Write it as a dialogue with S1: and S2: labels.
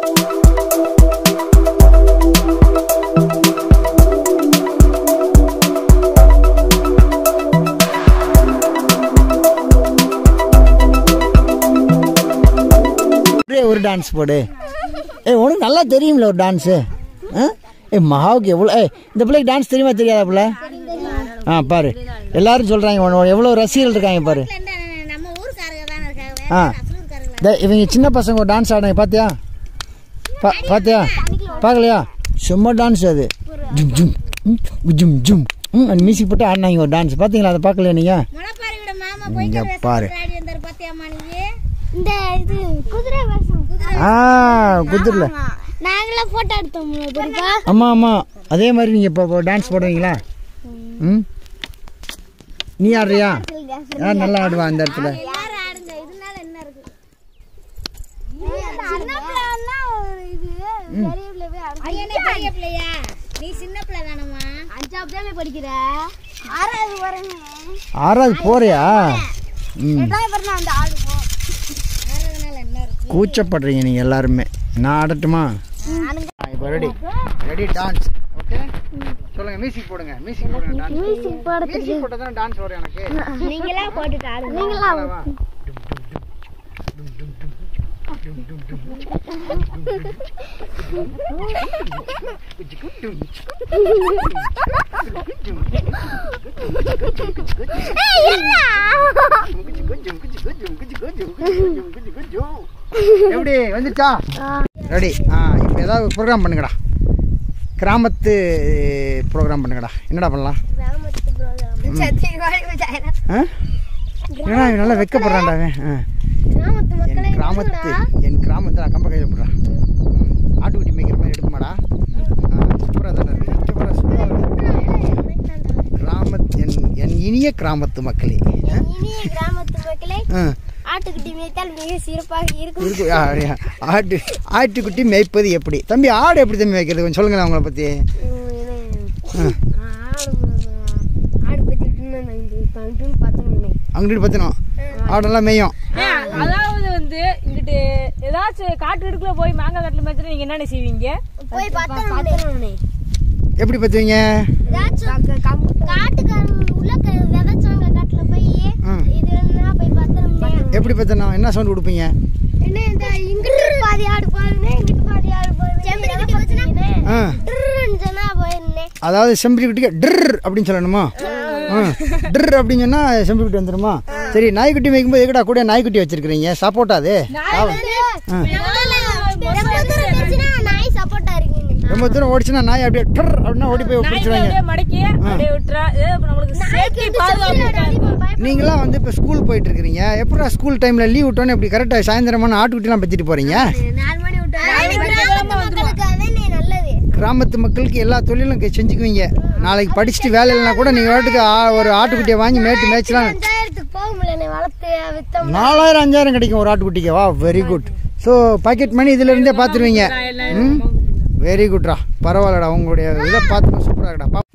S1: ஒரே ஒரு டான்ஸ் போடு ஏ உனக்கு நல்லா தெரியும்ல ஒரு டான்ஸு ஆ ஏ மகாவுக்கு எவ்வளோ ஏ இந்த பிள்ளைக்கு டான்ஸ் தெரியுமா தெரியாதா பிள்ளை ஆ பாரு எல்லாரும் சொல்கிறாங்க உன எவ்வளோ ரசிகர்கள் இருக்காங்க பாரு
S2: நம்ம ஊருக்காரங்க தானே இருக்காங்க
S1: ஆ இந்த இவங்க சின்ன பசங்க ஒரு டான்ஸ் ஆடுறாங்க பார்த்தியா பா பார்த்தியா பார்க்கலையா சும்மா டான்ஸ் அது ஜும் ஜும் ம், ஜும் ஜும் ம் அந்த மியூசிக் போட்டு ஆடினாங்க ஒரு டான்ஸ் பார்த்தீங்களா அதை பார்க்கலையா நீங்கள்
S2: முளைப்பாரி விட மாமா
S1: இங்க
S2: போயிட்டு
S1: பாரு.
S2: ஆடி வந்தாரு பாத்தியாமா நீ இந்த இது குதிரை வேஷம் குதிரை
S1: ஆ குதிரில்
S2: நாங்களாம் போட்டோ எடுத்தோம் தெரியுமா
S1: ஆமாம் ஆமாம் அதே மாதிரி நீங்கள் இப்போ டான்ஸ் போடுவீங்களா ம் நீ ஆடுறியா யார் நல்லா ஆடுவா அந்த இடத்துல
S2: எல்லாரும் ஆடுங்க இதனால என்ன இருக்கு ஐயனே பெரிய பிள்ளையா நீ சின்ன பிள்ளை தானம்மா அஞ்சாவது தான் படிக்கிற ஆறாவது வரேன்
S1: ஆறாவது போறியா ம்
S2: அந்த ஆடு போ ஆறாவதுனால என்ன இருக்கு
S1: கூச்சப்படுறீங்க நீங்கள் எல்லாருமே நான் ஆடட்டுமா இப்போ ரெடி ரெடி டான்ஸ் ஓகே சொல்லுங்க மியூசிக் போடுங்க மியூசிக் போடுங்க டான்ஸ் மியூசிக் போட மியூசிக் போட்டா தான் டான்ஸ் வரும் எனக்கு
S2: நீங்களா போட்டுட்டு ஆடுங்க நீங்களா
S1: வா. எப்படி வந்துச்சா ரெடி ஆ இப்போ ஏதாவது ப்ரோக்ராம் பண்ணுங்கடா கிராமத்து ப்ரோக்ராம் பண்ணுங்கடா என்னடா பண்ணலாம் ஆ ஏன்னா இவன் நல்லா வெக்கப்படுறான்டா அவன் ஆ என் கிராமத்து என் கிராமத்தில் கம்ப கையில் போடுறான் ஆட்டுக்குட்டி மேய்க்கிற மாதிரி எடுக்குமாடா சூப்பராக தானே இருக்கு சூப்பராக சூப்பராக கிராமத் என் என் இனிய கிராமத்து மக்களே ஆ?
S2: இனிய கிராமத்து மக்களே
S1: ஆ
S2: ஆட்டுக்குட்டி மேய்த்தால் மிக சிறப்பாக இருக்கும்
S1: இருக்கு ஆ, அப்படியா. ஆட்டு ஆட்டுக்குட்டி மேய்ப்பது எப்படி தம்பி ஆடு எப்படி தம்பி மேய்க்கிறது கொஞ்சம் சொல்லுங்களேன் அவங்கள பற்றி
S2: ஆடு பத்தி பார்த்தோம்
S1: அங்கிட்டு பற்றினோம் ஆடெல்லாம் மேயும்
S3: அதாவது வந்து இங்கிட்டு ஏதாச்சும் காட்டு இடுக்குல போய் மாங்காய் காட்டுல மேய்ச்சா நீங்க என்னென்ன செய்வீங்க
S2: போய் பார்த்தோம்
S1: எப்படி பற்றுவீங்க
S2: காட்டுக்காரன் உள்ள க- விதைச்சவங்க காட்டுல போய்
S1: ம்.
S2: இது என்ன போய் பத்திரம்
S1: எப்படி பற்றணும் என்ன சவுண்ட் கொடுப்பீங்க
S2: என்ன இந்த இங்கிட்டு பாதி ஆடு பாருங்க இங்கிட்டு பாதி ஆடு பாருங்க செம்பரி கட்டி வச்சுனா
S1: ஆ
S2: சொன்னா போயிருந்தேன்
S1: அதாவது செம்பரி குட்டிக்கு டிர் அப்படின்னு சொல்லணுமா ஆ டிர் அப்படின்னு சொன்னா செம்பரி குட்டி வந்துருமா சரி நாய்க்குட்டி மேய்க்கும்போது எதுக்குடா கூட நாய்க்குட்டி வச்சிருக்கிறீங்க சப்போட்டா அது
S2: நாய் சப்போர்ட்டா இருக்கீங்க
S1: ரொம்ப தூரம் ஓடிச்சுன்னா நாய் அப்படியே டர் அப்படின்னா ஓடி போய்
S3: நாய்க்கு
S1: பிடிச்சிருவாங்க
S3: அப்படியே மடக்கி அப்படியே விட்டுறா இது இப்ப நம்மளுக்கு சேஃப்டி பாதுகாப்பு
S1: நீங்களாம் வந்து இப்போ ஸ்கூல் போயிட்டு இருக்கிறீங்க எப்படா ஸ்கூல் டைமில் லீவ் விட்டோன்னே இப்படி கரெக்டாக சாயந்தரமான ஆட்டுக்குட்டிலாம் பற்றிட்டு போகிறீங்க
S2: நாலு மணி விட்டு மக்களுக்கு அதே நல்லது
S1: கிராமத்து மக்களுக்கு எல்லா தொழிலும் இங்க செஞ்சுக்குவீங்க நாளைக்கு படிச்சுட்டு வேலை இல்லைனா கூட நீங்கள் வாட்டுக்கு ஆ- ஒரு ஆட்டுக்குட்டியை வாங்கி மேய்ட்டு மேய்ச்சலாம்
S2: பஞ்சாயத்துக்கு போக முடியல வளர்த்து வித்தோம்
S1: நாலாயிரம் அஞ்சாயிரம் கிடைக்கும் ஒரு ஆட்டுக்குட்டிக்கு வா very good so pocket money இதுல இருந்தே பார்த்துருவீங்க ம் வெரி குட்ரா பரவாயில்லடா உங்களுடைய இதை பார்த்து சூப்பராக இருக்கடா